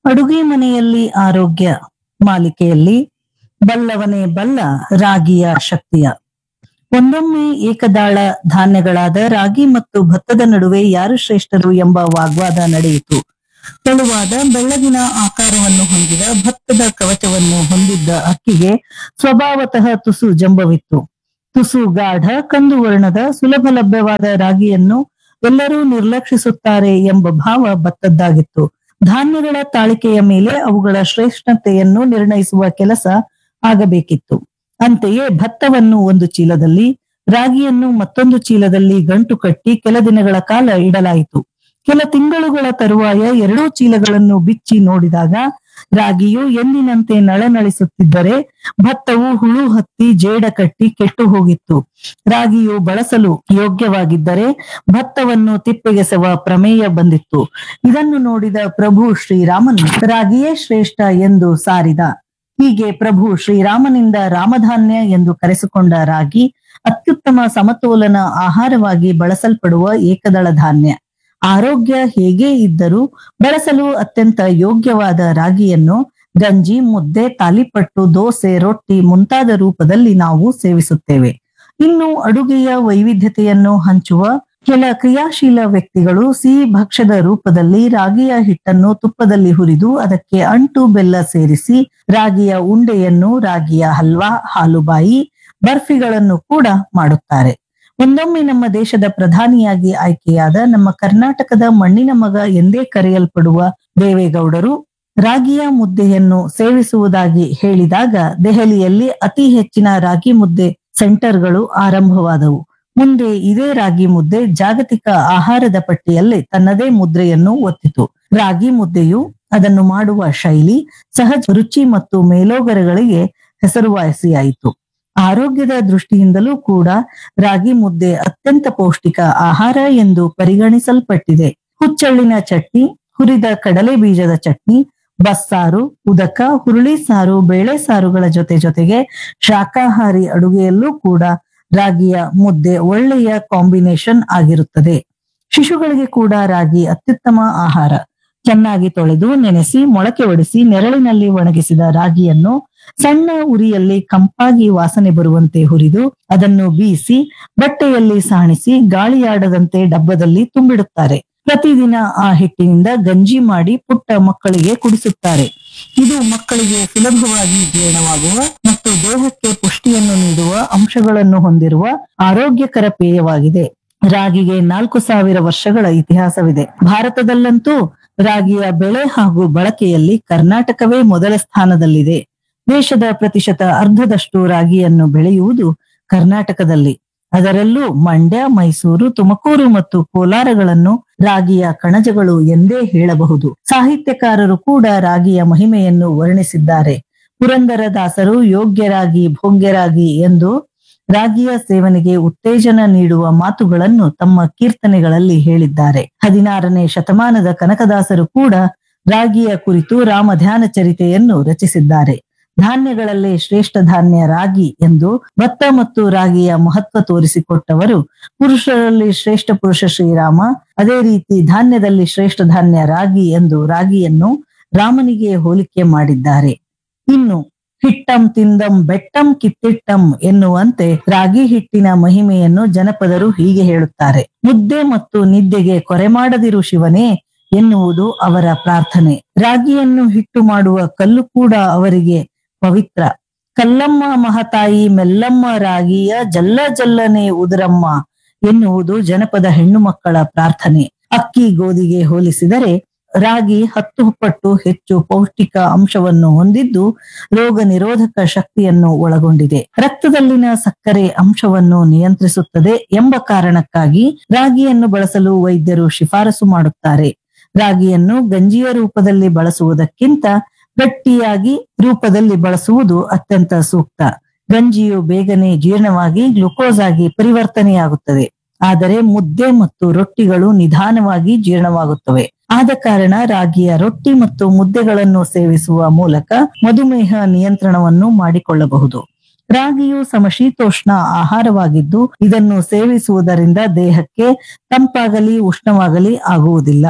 ಅಡುಗೆ ಮನೆಯಲ್ಲಿ ಆರೋಗ್ಯ ಮಾಲಿಕೆಯಲ್ಲಿ ಬಲ್ಲವನೇ ಬಲ್ಲ ರಾಗಿಯ ಶಕ್ತಿಯ ಒಂದೊಮ್ಮೆ ಏಕದಾಳ ಧಾನ್ಯಗಳಾದ ರಾಗಿ ಮತ್ತು ಭತ್ತದ ನಡುವೆ ಯಾರು ಶ್ರೇಷ್ಠರು ಎಂಬ ವಾಗ್ವಾದ ನಡೆಯಿತು ತೆಳುವಾದ ಬೆಳ್ಳಗಿನ ಆಕಾರವನ್ನು ಹೊಂದಿದ ಭತ್ತದ ಕವಚವನ್ನು ಹೊಂದಿದ್ದ ಅಕ್ಕಿಗೆ ಸ್ವಭಾವತಃ ತುಸು ಜಂಬವಿತ್ತು ತುಸು ಗಾಢ ಕಂದು ವರ್ಣದ ಸುಲಭ ಲಭ್ಯವಾದ ರಾಗಿಯನ್ನು ಎಲ್ಲರೂ ನಿರ್ಲಕ್ಷಿಸುತ್ತಾರೆ ಎಂಬ ಭಾವ ಭತ್ತದ್ದಾಗಿತ್ತು ಧಾನ್ಯಗಳ ತಾಳಿಕೆಯ ಮೇಲೆ ಅವುಗಳ ಶ್ರೇಷ್ಠತೆಯನ್ನು ನಿರ್ಣಯಿಸುವ ಕೆಲಸ ಆಗಬೇಕಿತ್ತು ಅಂತೆಯೇ ಭತ್ತವನ್ನು ಒಂದು ಚೀಲದಲ್ಲಿ ರಾಗಿಯನ್ನು ಮತ್ತೊಂದು ಚೀಲದಲ್ಲಿ ಗಂಟು ಕಟ್ಟಿ ಕೆಲ ದಿನಗಳ ಕಾಲ ಇಡಲಾಯಿತು ಕೆಲ ತಿಂಗಳುಗಳ ತರುವಾಯ ಎರಡೂ ಚೀಲಗಳನ್ನು ಬಿಚ್ಚಿ ನೋಡಿದಾಗ ರಾಗಿಯು ಎಂದಿನಂತೆ ನಳನಳಿಸುತ್ತಿದ್ದರೆ ಭತ್ತವು ಹುಳು ಹತ್ತಿ ಜೇಡ ಕಟ್ಟಿ ಕೆಟ್ಟು ಹೋಗಿತ್ತು ರಾಗಿಯು ಬಳಸಲು ಯೋಗ್ಯವಾಗಿದ್ದರೆ ಭತ್ತವನ್ನು ತಿಪ್ಪೆಗೆಸವ ಪ್ರಮೇಯ ಬಂದಿತ್ತು ಇದನ್ನು ನೋಡಿದ ಪ್ರಭು ಶ್ರೀರಾಮನು ರಾಗಿಯೇ ಶ್ರೇಷ್ಠ ಎಂದು ಸಾರಿದ ಹೀಗೆ ಪ್ರಭು ಶ್ರೀರಾಮನಿಂದ ರಾಮಧಾನ್ಯ ಎಂದು ಕರೆಸಿಕೊಂಡ ರಾಗಿ ಅತ್ಯುತ್ತಮ ಸಮತೋಲನ ಆಹಾರವಾಗಿ ಬಳಸಲ್ಪಡುವ ಏಕದಳ ಧಾನ್ಯ ಆರೋಗ್ಯ ಹೇಗೇ ಇದ್ದರೂ ಬಳಸಲು ಅತ್ಯಂತ ಯೋಗ್ಯವಾದ ರಾಗಿಯನ್ನು ಗಂಜಿ ಮುದ್ದೆ ತಾಲಿಪಟ್ಟು ದೋಸೆ ರೊಟ್ಟಿ ಮುಂತಾದ ರೂಪದಲ್ಲಿ ನಾವು ಸೇವಿಸುತ್ತೇವೆ ಇನ್ನು ಅಡುಗೆಯ ವೈವಿಧ್ಯತೆಯನ್ನು ಹಂಚುವ ಕೆಲ ಕ್ರಿಯಾಶೀಲ ವ್ಯಕ್ತಿಗಳು ಸಿಹಿ ಭಕ್ಷ್ಯದ ರೂಪದಲ್ಲಿ ರಾಗಿಯ ಹಿಟ್ಟನ್ನು ತುಪ್ಪದಲ್ಲಿ ಹುರಿದು ಅದಕ್ಕೆ ಅಂಟು ಬೆಲ್ಲ ಸೇರಿಸಿ ರಾಗಿಯ ಉಂಡೆಯನ್ನು ರಾಗಿಯ ಹಲ್ವಾ ಹಾಲುಬಾಯಿ ಬರ್ಫಿಗಳನ್ನು ಕೂಡ ಮಾಡುತ್ತಾರೆ ಒಂದೊಮ್ಮೆ ನಮ್ಮ ದೇಶದ ಪ್ರಧಾನಿಯಾಗಿ ಆಯ್ಕೆಯಾದ ನಮ್ಮ ಕರ್ನಾಟಕದ ಮಣ್ಣಿನ ಮಗ ಎಂದೇ ಕರೆಯಲ್ಪಡುವ ದೇವೇಗೌಡರು ರಾಗಿಯ ಮುದ್ದೆಯನ್ನು ಸೇವಿಸುವುದಾಗಿ ಹೇಳಿದಾಗ ದೆಹಲಿಯಲ್ಲಿ ಅತಿ ಹೆಚ್ಚಿನ ರಾಗಿ ಮುದ್ದೆ ಸೆಂಟರ್ಗಳು ಆರಂಭವಾದವು ಮುಂದೆ ಇದೇ ರಾಗಿ ಮುದ್ದೆ ಜಾಗತಿಕ ಆಹಾರದ ಪಟ್ಟಿಯಲ್ಲಿ ತನ್ನದೇ ಮುದ್ರೆಯನ್ನು ಒತ್ತಿತು ರಾಗಿ ಮುದ್ದೆಯು ಅದನ್ನು ಮಾಡುವ ಶೈಲಿ ಸಹಜ ರುಚಿ ಮತ್ತು ಮೇಲೋಗರಗಳಿಗೆ ಹೆಸರುವಾಸಿಯಾಯಿತು ಆರೋಗ್ಯದ ದೃಷ್ಟಿಯಿಂದಲೂ ಕೂಡ ರಾಗಿ ಮುದ್ದೆ ಅತ್ಯಂತ ಪೌಷ್ಟಿಕ ಆಹಾರ ಎಂದು ಪರಿಗಣಿಸಲ್ಪಟ್ಟಿದೆ ಹುಚ್ಚಳ್ಳಿನ ಚಟ್ನಿ ಹುರಿದ ಕಡಲೆ ಬೀಜದ ಚಟ್ನಿ ಬಸ್ಸಾರು ಉದಕ ಹುರುಳಿ ಸಾರು ಬೇಳೆ ಸಾರುಗಳ ಜೊತೆ ಜೊತೆಗೆ ಶಾಕಾಹಾರಿ ಅಡುಗೆಯಲ್ಲೂ ಕೂಡ ರಾಗಿಯ ಮುದ್ದೆ ಒಳ್ಳೆಯ ಕಾಂಬಿನೇಷನ್ ಆಗಿರುತ್ತದೆ ಶಿಶುಗಳಿಗೆ ಕೂಡ ರಾಗಿ ಅತ್ಯುತ್ತಮ ಆಹಾರ ಚೆನ್ನಾಗಿ ತೊಳೆದು ನೆನೆಸಿ ಮೊಳಕೆ ಒಡಿಸಿ ನೆರಳಿನಲ್ಲಿ ಒಣಗಿಸಿದ ರಾಗಿಯನ್ನು ಸಣ್ಣ ಉರಿಯಲ್ಲಿ ಕಂಪಾಗಿ ವಾಸನೆ ಬರುವಂತೆ ಹುರಿದು ಅದನ್ನು ಬೀಸಿ ಬಟ್ಟೆಯಲ್ಲಿ ಸಾಣಿಸಿ ಗಾಳಿಯಾಡದಂತೆ ಡಬ್ಬದಲ್ಲಿ ತುಂಬಿಡುತ್ತಾರೆ ಪ್ರತಿದಿನ ಆ ಹಿಟ್ಟಿನಿಂದ ಗಂಜಿ ಮಾಡಿ ಪುಟ್ಟ ಮಕ್ಕಳಿಗೆ ಕುಡಿಸುತ್ತಾರೆ ಇದು ಮಕ್ಕಳಿಗೆ ಸುಲಭವಾಗಿ ಜೀರ್ಣವಾಗುವ ಮತ್ತು ದೇಹಕ್ಕೆ ಪುಷ್ಟಿಯನ್ನು ನೀಡುವ ಅಂಶಗಳನ್ನು ಹೊಂದಿರುವ ಆರೋಗ್ಯಕರ ಪೇಯವಾಗಿದೆ ರಾಗಿಗೆ ನಾಲ್ಕು ಸಾವಿರ ವರ್ಷಗಳ ಇತಿಹಾಸವಿದೆ ಭಾರತದಲ್ಲಂತೂ ರಾಗಿಯ ಬೆಳೆ ಹಾಗೂ ಬಳಕೆಯಲ್ಲಿ ಕರ್ನಾಟಕವೇ ಮೊದಲ ಸ್ಥಾನದಲ್ಲಿದೆ ದೇಶದ ಪ್ರತಿಶತ ಅರ್ಧದಷ್ಟು ರಾಗಿಯನ್ನು ಬೆಳೆಯುವುದು ಕರ್ನಾಟಕದಲ್ಲಿ ಅದರಲ್ಲೂ ಮಂಡ್ಯ ಮೈಸೂರು ತುಮಕೂರು ಮತ್ತು ಕೋಲಾರಗಳನ್ನು ರಾಗಿಯ ಕಣಜಗಳು ಎಂದೇ ಹೇಳಬಹುದು ಸಾಹಿತ್ಯಕಾರರು ಕೂಡ ರಾಗಿಯ ಮಹಿಮೆಯನ್ನು ವರ್ಣಿಸಿದ್ದಾರೆ ಪುರಂದರದಾಸರು ಯೋಗ್ಯರಾಗಿ ಭೋಗ್ಯರಾಗಿ ಎಂದು ರಾಗಿಯ ಸೇವನೆಗೆ ಉತ್ತೇಜನ ನೀಡುವ ಮಾತುಗಳನ್ನು ತಮ್ಮ ಕೀರ್ತನೆಗಳಲ್ಲಿ ಹೇಳಿದ್ದಾರೆ ಹದಿನಾರನೇ ಶತಮಾನದ ಕನಕದಾಸರು ಕೂಡ ರಾಗಿಯ ಕುರಿತು ರಾಮಧ್ಯಾನ ಚರಿತೆಯನ್ನು ರಚಿಸಿದ್ದಾರೆ ಧಾನ್ಯಗಳಲ್ಲೇ ಶ್ರೇಷ್ಠ ಧಾನ್ಯ ರಾಗಿ ಎಂದು ಭತ್ತ ಮತ್ತು ರಾಗಿಯ ಮಹತ್ವ ತೋರಿಸಿಕೊಟ್ಟವರು ಪುರುಷರಲ್ಲಿ ಶ್ರೇಷ್ಠ ಪುರುಷ ಶ್ರೀರಾಮ ಅದೇ ರೀತಿ ಧಾನ್ಯದಲ್ಲಿ ಶ್ರೇಷ್ಠ ಧಾನ್ಯ ರಾಗಿ ಎಂದು ರಾಗಿಯನ್ನು ರಾಮನಿಗೆ ಹೋಲಿಕೆ ಮಾಡಿದ್ದಾರೆ ಇನ್ನು ಹಿಟ್ಟಂ ತಿಂದಂ ಬೆಟ್ಟಂ ಕಿತ್ತಿಟ್ಟಂ ಎನ್ನುವಂತೆ ರಾಗಿ ಹಿಟ್ಟಿನ ಮಹಿಮೆಯನ್ನು ಜನಪದರು ಹೀಗೆ ಹೇಳುತ್ತಾರೆ ಮುದ್ದೆ ಮತ್ತು ನಿದ್ದೆಗೆ ಕೊರೆ ಮಾಡದಿರು ಶಿವನೇ ಎನ್ನುವುದು ಅವರ ಪ್ರಾರ್ಥನೆ ರಾಗಿಯನ್ನು ಹಿಟ್ಟು ಮಾಡುವ ಕಲ್ಲು ಕೂಡ ಅವರಿಗೆ ಪವಿತ್ರ ಕಲ್ಲಮ್ಮ ಮಹತಾಯಿ ಮೆಲ್ಲಮ್ಮ ರಾಗಿಯ ಜಲ್ಲ ಜಲ್ಲನೆ ಉದುರಮ್ಮ ಎನ್ನುವುದು ಜನಪದ ಹೆಣ್ಣು ಮಕ್ಕಳ ಪ್ರಾರ್ಥನೆ ಅಕ್ಕಿ ಗೋಧಿಗೆ ಹೋಲಿಸಿದರೆ ರಾಗಿ ಹತ್ತು ಪಟ್ಟು ಹೆಚ್ಚು ಪೌಷ್ಟಿಕ ಅಂಶವನ್ನು ಹೊಂದಿದ್ದು ರೋಗ ನಿರೋಧಕ ಶಕ್ತಿಯನ್ನು ಒಳಗೊಂಡಿದೆ ರಕ್ತದಲ್ಲಿನ ಸಕ್ಕರೆ ಅಂಶವನ್ನು ನಿಯಂತ್ರಿಸುತ್ತದೆ ಎಂಬ ಕಾರಣಕ್ಕಾಗಿ ರಾಗಿಯನ್ನು ಬಳಸಲು ವೈದ್ಯರು ಶಿಫಾರಸು ಮಾಡುತ್ತಾರೆ ರಾಗಿಯನ್ನು ಗಂಜಿಯ ರೂಪದಲ್ಲಿ ಬಳಸುವುದಕ್ಕಿಂತ ಗಟ್ಟಿಯಾಗಿ ರೂಪದಲ್ಲಿ ಬಳಸುವುದು ಅತ್ಯಂತ ಸೂಕ್ತ ಗಂಜಿಯು ಬೇಗನೆ ಜೀರ್ಣವಾಗಿ ಗ್ಲುಕೋಸ್ ಆಗಿ ಪರಿವರ್ತನೆಯಾಗುತ್ತದೆ ಆದರೆ ಮುದ್ದೆ ಮತ್ತು ರೊಟ್ಟಿಗಳು ನಿಧಾನವಾಗಿ ಜೀರ್ಣವಾಗುತ್ತವೆ ಆದ ಕಾರಣ ರಾಗಿಯ ರೊಟ್ಟಿ ಮತ್ತು ಮುದ್ದೆಗಳನ್ನು ಸೇವಿಸುವ ಮೂಲಕ ಮಧುಮೇಹ ನಿಯಂತ್ರಣವನ್ನು ಮಾಡಿಕೊಳ್ಳಬಹುದು ರಾಗಿಯು ಸಮಶೀತೋಷ್ಣ ಆಹಾರವಾಗಿದ್ದು ಇದನ್ನು ಸೇವಿಸುವುದರಿಂದ ದೇಹಕ್ಕೆ ತಂಪಾಗಲಿ ಉಷ್ಣವಾಗಲಿ ಆಗುವುದಿಲ್ಲ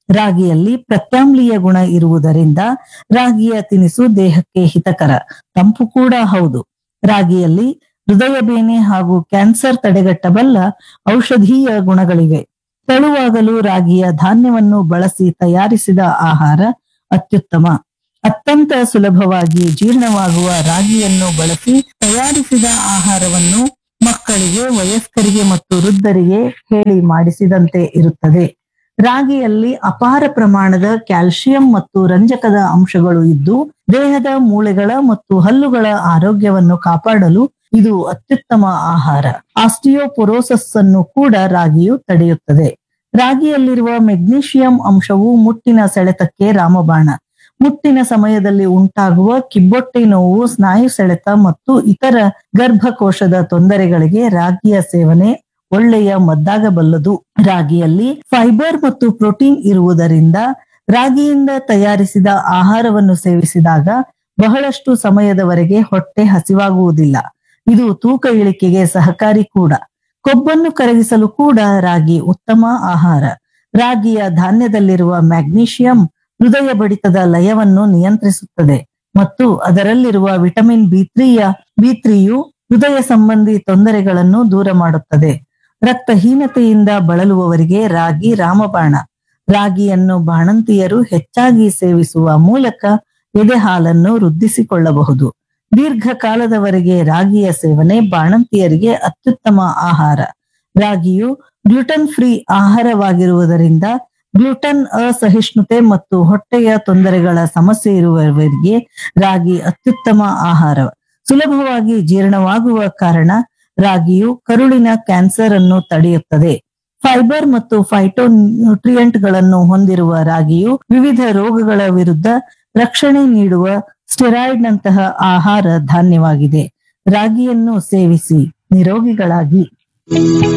ರಾಗಿಯಲ್ಲಿ ಪ್ರತ್ಯಾಮ್ಲೀಯ ಗುಣ ಇರುವುದರಿಂದ ರಾಗಿಯ ತಿನಿಸು ದೇಹಕ್ಕೆ ಹಿತಕರ ತಂಪು ಕೂಡ ಹೌದು ರಾಗಿಯಲ್ಲಿ ಹೃದಯ ಬೇನೆ ಹಾಗೂ ಕ್ಯಾನ್ಸರ್ ತಡೆಗಟ್ಟಬಲ್ಲ ಔಷಧೀಯ ಗುಣಗಳಿವೆ ತೆಳುವಾಗಲು ರಾಗಿಯ ಧಾನ್ಯವನ್ನು ಬಳಸಿ ತಯಾರಿಸಿದ ಆಹಾರ ಅತ್ಯುತ್ತಮ ಅತ್ಯಂತ ಸುಲಭವಾಗಿ ಜೀರ್ಣವಾಗುವ ರಾಗಿಯನ್ನು ಬಳಸಿ ತಯಾರಿಸಿದ ಆಹಾರವನ್ನು ಮಕ್ಕಳಿಗೆ ವಯಸ್ಕರಿಗೆ ಮತ್ತು ವೃದ್ಧರಿಗೆ ಹೇಳಿ ಮಾಡಿಸಿದಂತೆ ಇರುತ್ತದೆ ರಾಗಿಯಲ್ಲಿ ಅಪಾರ ಪ್ರಮಾಣದ ಕ್ಯಾಲ್ಸಿಯಂ ಮತ್ತು ರಂಜಕದ ಅಂಶಗಳು ಇದ್ದು ದೇಹದ ಮೂಳೆಗಳ ಮತ್ತು ಹಲ್ಲುಗಳ ಆರೋಗ್ಯವನ್ನು ಕಾಪಾಡಲು ಇದು ಅತ್ಯುತ್ತಮ ಆಹಾರ ಆಸ್ಟಿಯೋಪೊರೋಸಸ್ ಅನ್ನು ಕೂಡ ರಾಗಿಯು ತಡೆಯುತ್ತದೆ ರಾಗಿಯಲ್ಲಿರುವ ಮೆಗ್ನೀಷಿಯಂ ಅಂಶವು ಮುಟ್ಟಿನ ಸೆಳೆತಕ್ಕೆ ರಾಮಬಾಣ ಮುಟ್ಟಿನ ಸಮಯದಲ್ಲಿ ಉಂಟಾಗುವ ಕಿಬ್ಬೊಟ್ಟೆ ನೋವು ಸ್ನಾಯು ಸೆಳೆತ ಮತ್ತು ಇತರ ಗರ್ಭಕೋಶದ ತೊಂದರೆಗಳಿಗೆ ರಾಗಿಯ ಸೇವನೆ ಒಳ್ಳೆಯ ಮದ್ದಾಗಬಲ್ಲದು ರಾಗಿಯಲ್ಲಿ ಫೈಬರ್ ಮತ್ತು ಪ್ರೋಟೀನ್ ಇರುವುದರಿಂದ ರಾಗಿಯಿಂದ ತಯಾರಿಸಿದ ಆಹಾರವನ್ನು ಸೇವಿಸಿದಾಗ ಬಹಳಷ್ಟು ಸಮಯದವರೆಗೆ ಹೊಟ್ಟೆ ಹಸಿವಾಗುವುದಿಲ್ಲ ಇದು ತೂಕ ಇಳಿಕೆಗೆ ಸಹಕಾರಿ ಕೂಡ ಕೊಬ್ಬನ್ನು ಕರಗಿಸಲು ಕೂಡ ರಾಗಿ ಉತ್ತಮ ಆಹಾರ ರಾಗಿಯ ಧಾನ್ಯದಲ್ಲಿರುವ ಮ್ಯಾಗ್ನೀಷಿಯಂ ಹೃದಯ ಬಡಿತದ ಲಯವನ್ನು ನಿಯಂತ್ರಿಸುತ್ತದೆ ಮತ್ತು ಅದರಲ್ಲಿರುವ ವಿಟಮಿನ್ ಬಿ ತ್ರೀಯ ಬಿ ತ್ರೀಯು ಹೃದಯ ಸಂಬಂಧಿ ತೊಂದರೆಗಳನ್ನು ದೂರ ಮಾಡುತ್ತದೆ ರಕ್ತಹೀನತೆಯಿಂದ ಬಳಲುವವರಿಗೆ ರಾಗಿ ರಾಮಬಾಣ ರಾಗಿಯನ್ನು ಬಾಣಂತಿಯರು ಹೆಚ್ಚಾಗಿ ಸೇವಿಸುವ ಮೂಲಕ ಎದೆ ಹಾಲನ್ನು ವೃದ್ಧಿಸಿಕೊಳ್ಳಬಹುದು ದೀರ್ಘಕಾಲದವರೆಗೆ ರಾಗಿಯ ಸೇವನೆ ಬಾಣಂತಿಯರಿಗೆ ಅತ್ಯುತ್ತಮ ಆಹಾರ ರಾಗಿಯು ಗ್ಲುಟನ್ ಫ್ರೀ ಆಹಾರವಾಗಿರುವುದರಿಂದ ಗ್ಲುಟನ್ ಅಸಹಿಷ್ಣುತೆ ಮತ್ತು ಹೊಟ್ಟೆಯ ತೊಂದರೆಗಳ ಸಮಸ್ಯೆ ಇರುವವರಿಗೆ ರಾಗಿ ಅತ್ಯುತ್ತಮ ಆಹಾರ ಸುಲಭವಾಗಿ ಜೀರ್ಣವಾಗುವ ಕಾರಣ ರಾಗಿಯು ಕರುಳಿನ ಕ್ಯಾನ್ಸರ್ ಅನ್ನು ತಡೆಯುತ್ತದೆ ಫೈಬರ್ ಮತ್ತು ಫೈಟೋ ನ್ಯೂಟ್ರಿಯೆಂಟ್ ಗಳನ್ನು ಹೊಂದಿರುವ ರಾಗಿಯು ವಿವಿಧ ರೋಗಗಳ ವಿರುದ್ಧ ರಕ್ಷಣೆ ನೀಡುವ ಸ್ಟೆರಾಯ್ಡ್ ನಂತಹ ಆಹಾರ ಧಾನ್ಯವಾಗಿದೆ ರಾಗಿಯನ್ನು ಸೇವಿಸಿ ನಿರೋಗಿಗಳಾಗಿ